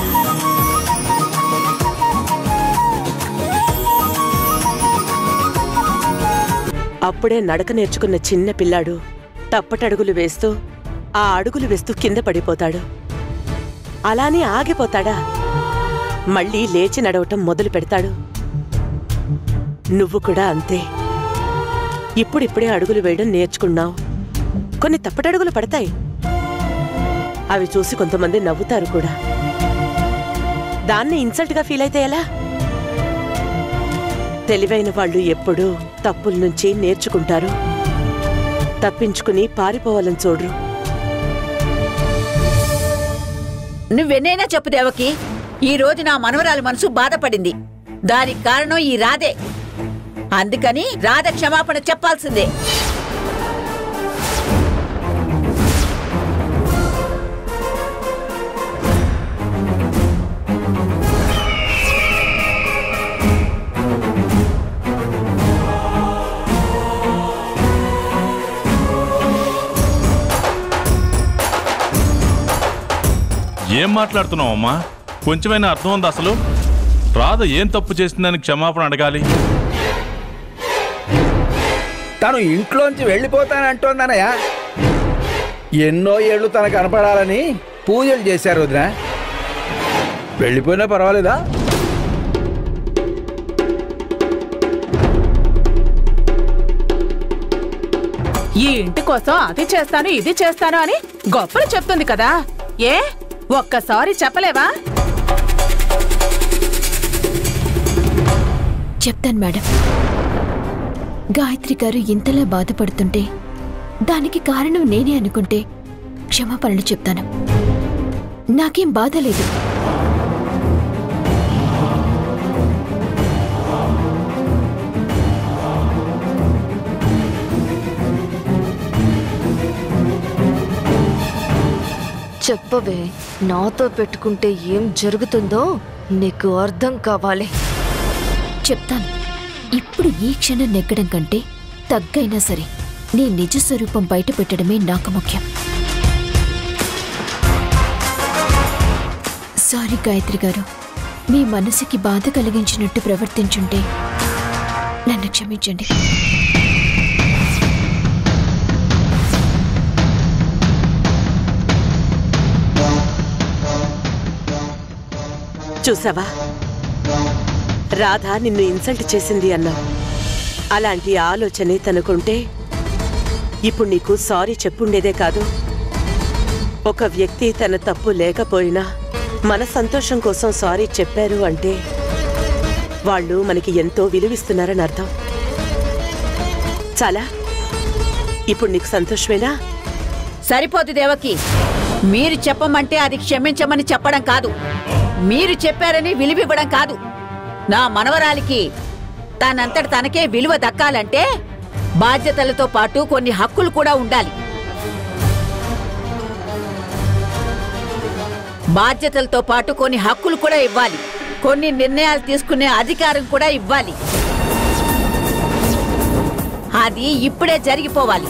అప్పుడే నడక నేర్చుకున్న చిన్న పిల్లాడు తప్పటడుగులు వేస్తూ ఆ అడుగులు వేస్తూ కింద పడిపోతాడు అలానే ఆగిపోతాడా మళ్ళీ లేచి నడవటం మొదలు పెడతాడు నువ్వు కూడా అంతే ఇప్పుడిప్పుడే అడుగులు వేయడం నేర్చుకున్నావు కొన్ని తప్పటడుగులు పడతాయి అవి చూసి కొంతమంది నవ్వుతారు కూడా దాన్ని ఇన్సల్ట్గా ఫీల్ అయితే ఎలా తెలివైన వాళ్ళు ఎప్పుడూ తప్పుల నుంచి నేర్చుకుంటారు తప్పించుకుని పారిపోవాలని చూడరు నువ్వెన్నైనా చెప్పు దేవకి ఈ రోజు నా మనవరాలి మనసు బాధపడింది దానికి కారణం ఈ రాధే అందుకని రాధ క్షమాపణ చెప్పాల్సిందే ఏం మాట్లాడుతున్నావు అమ్మా కొంచెమైనా అర్థం ఉంది అసలు రాధ ఏం తప్పు చేసిందని క్షమాపణ అడగాలి తను ఇంట్లోంచి వెళ్ళిపోతానంటోందనయ్య ఎన్నో ఏళ్ళు తనకు కనపడాలని పూజలు చేశారు వదిన వెళ్ళిపోయినా పర్వాలేదా ఈ ఇంటి కోసం అది చేస్తాను ఇది చేస్తాను అని గొప్పలు చెప్తుంది కదా ఏ ఒక్కసారి చెప్పలేవా చెప్తాను మేడం గాయత్రి గారు ఇంతలా బాధపడుతుంటే దానికి కారణం నేనే అనుకుంటే క్షమాపణలు చెప్తాను నాకేం బాధ లేదు చెప్పవే నాతో పెట్టుకుంటే ఏం జరుగుతుందో నీకు అర్థం కావాలి చెప్తాను ఇప్పుడు ఈ క్షణం నెగ్గడం కంటే తగ్గైనా సరే నీ నిజ స్వరూపం బయట పెట్టడమే నాకు ముఖ్యం సారీ గాయత్రి గారు మీ మనసుకి బాధ కలిగించినట్టు ప్రవర్తించుంటే నన్ను క్షమించండి చూసావా రాధ నిన్ను ఇన్సల్ట్ చేసింది అన్నావు అలాంటి ఆలోచనే తనకుంటే ఇప్పుడు నీకు సారీ చెప్పుండేదే కాదు ఒక వ్యక్తి తన తప్పు లేకపోయినా మన సంతోషం కోసం సారీ చెప్పారు అంటే వాళ్ళు మనకి ఎంతో విలువిస్తున్నారని అర్థం చాలా ఇప్పుడు నీకు సంతోషమేనా సరిపోదు దేవకి మీరు చెప్పమంటే అది క్షమించమని చెప్పడం కాదు మీరు చెప్పారని విలువివ్వడం కాదు నా మనవరాలికి తనంతట తనకే విలువ దక్కాలంటే బాధ్యతలతో పాటు కొన్ని హక్కులు కూడా ఉండాలి బాధ్యతలతో పాటు కొన్ని హక్కులు కూడా ఇవ్వాలి కొన్ని నిర్ణయాలు తీసుకునే అధికారం కూడా ఇవ్వాలి అది ఇప్పుడే జరిగిపోవాలి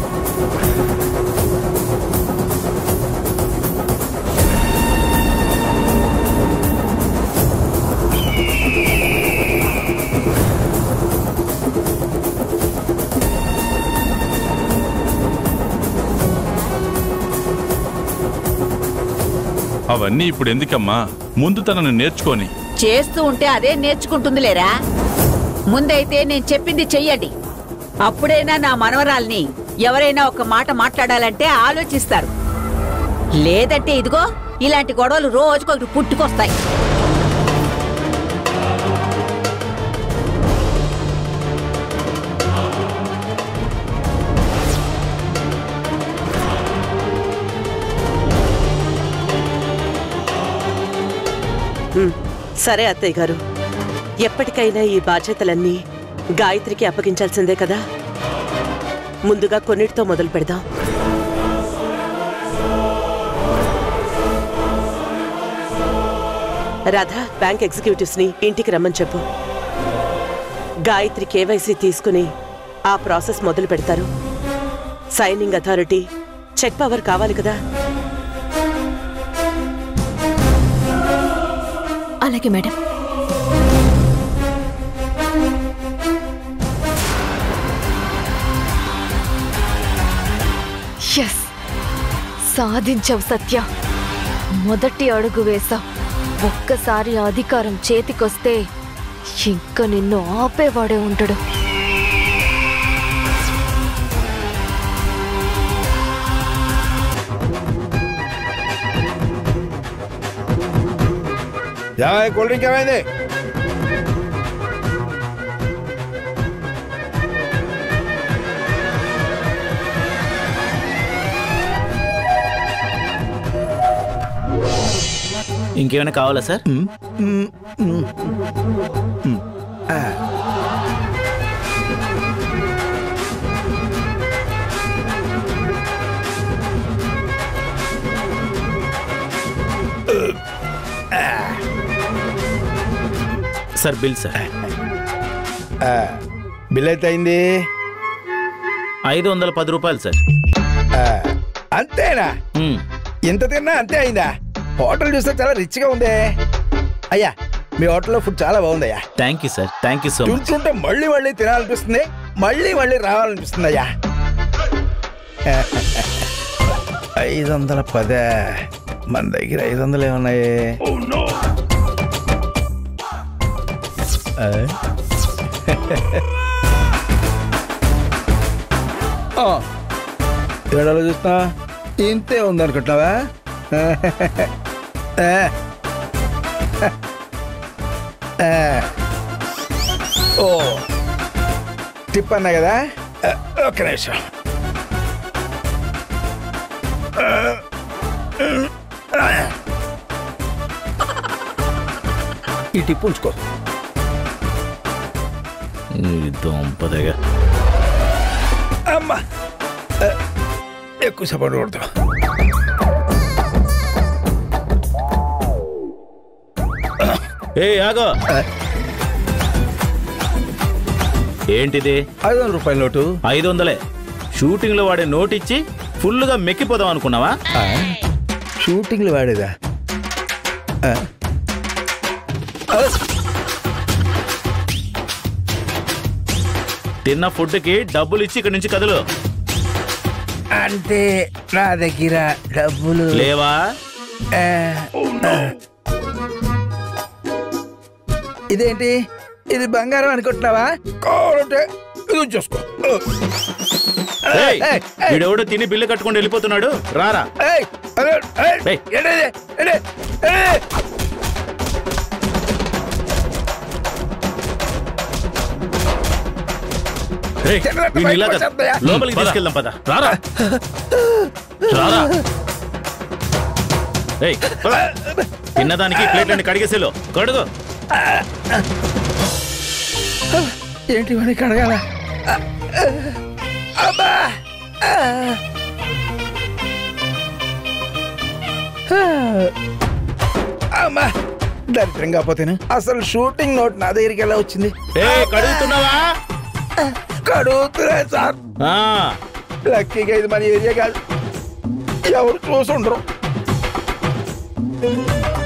అవన్నీ ఇప్పుడు ఎందుకమ్మా ముందు తనను నేర్చుకొని చేస్తూ ఉంటే అదే నేర్చుకుంటుంది లేరా ముందైతే నేను చెప్పింది చెయ్యండి అప్పుడైనా నా మనవరాల్ని ఎవరైనా ఒక మాట మాట్లాడాలంటే ఆలోచిస్తారు లేదంటే ఇదిగో ఇలాంటి గొడవలు రోజుకొకటి పుట్టుకొస్తాయి హ్మ్, సరే అత్తయ్య గారు ఎప్పటికైనా ఈ బాధ్యతలన్నీ గాయత్రికి అప్పగించాల్సిందే కదా ముందుగా కొన్నిటితో మొదలు పెడదాం రాధ బ్యాంక్ ఎగ్జిక్యూటివ్స్ ని ఇంటికి రమ్మని చెప్పు గాయత్రి కేవైసీ తీసుకుని ఆ ప్రాసెస్ మొదలు పెడతారు సైనింగ్ అథారిటీ చెక్ పవర్ కావాలి కదా అలాగే మేడం ఎస్ సాధించావు సత్య మొదటి అడుగు వేశావు ఒక్కసారి అధికారం చేతికొస్తే ఇంకా నిన్ను ఆపేవాడే ఉండడు ఏమయ్య, కూల్ డ్రింక్ ఏమైంది ఇంకేమైనా కావాలా sir sir bill sir bill అయితే అయింది ఐదు వందల పది రూపాయలు సార్ ఆ, అంతేనా మ్మ్. ఇంత తిన్నా అంతే అయిందా హోటల్ చూస్తే చాలా రిచ్ గా ఉందే అయ్యా మీ హోటల్లో ఫుడ్ చాలా బాగుందయ్యా thank you sir thank you so much చూస్తుంటే మళ్ళీ మళ్ళీ తినాలనిపిస్తుంది మళ్ళీ మళ్ళీ రావాలనిపిస్తుంది అయ్యా ఐదు వందల పదే మన దగ్గర ఐదు వందలు ఏమున్నాయి ఆ? ఆ, ఏడాలో చూస్తా ఇంతే ఉందనుకుంటున్నావా ఆ. ఆ. ఓ టిప్ అన్నా కదా ఆ, ఒక్క నిమిషం ఈ టిప్ ఉంచుకో ఈ దొంపదగా అమ్మా ఆ, ఎక్కువ సపోర్ట్ కొడతావు ఏ ఆగో ఏంటిది ఐదు వందల రూపాయల నోటు ఐదు వందలే షూటింగ్ లో వాడే నోట్ ఇచ్చి ఫుల్గా మెక్కిపోదాం అనుకున్నావా ఆ, షూటింగ్లు వాడేదా ఆ. ఆ, తిన్న ఫుడ్ కి డబ్బులు ఇచ్చి ఇక్కడి నుంచి కదులు అంటే నా దగ్గర డబ్బులు లేవా ఆ, ఆ. ఇదేంటి ఇది బంగారం అనుకుంటున్నావా కావాలంటే ఇది చూసుకో ఏయ్, వీడెవడో తిని బిల్లు కట్టుకొని వెళ్ళిపోతున్నాడు రారా ఏయ్, అదే, ఏయ్, ఏయ్. ఏంటిది? ఏంటి? ఏయ్. ఏయ్, తిన్నట్టు వీడిని బయటకు ఇలాగ వచ్చేస్తాయా? లోపలికి పద. తీసుకెళ్దాం పద రారా రారా ఏయ్, పద. తిన్నదానికి ప్లేట్లన్నీ కడిగేసేలో కడుగు ఏంటి వాడి కడగాల అబ్బా అమ్మా దరిద్రంగా పోతేను అసలు షూటింగ్ నోట్ నా దగ్గరికి ఎలా వచ్చింది ఏ కడుగుతున్నావా కడుగుతున్నా సార్ ఆ, లక్కీగా ఇది మన ఏరియా కాదు ఎవరు చూసుండరు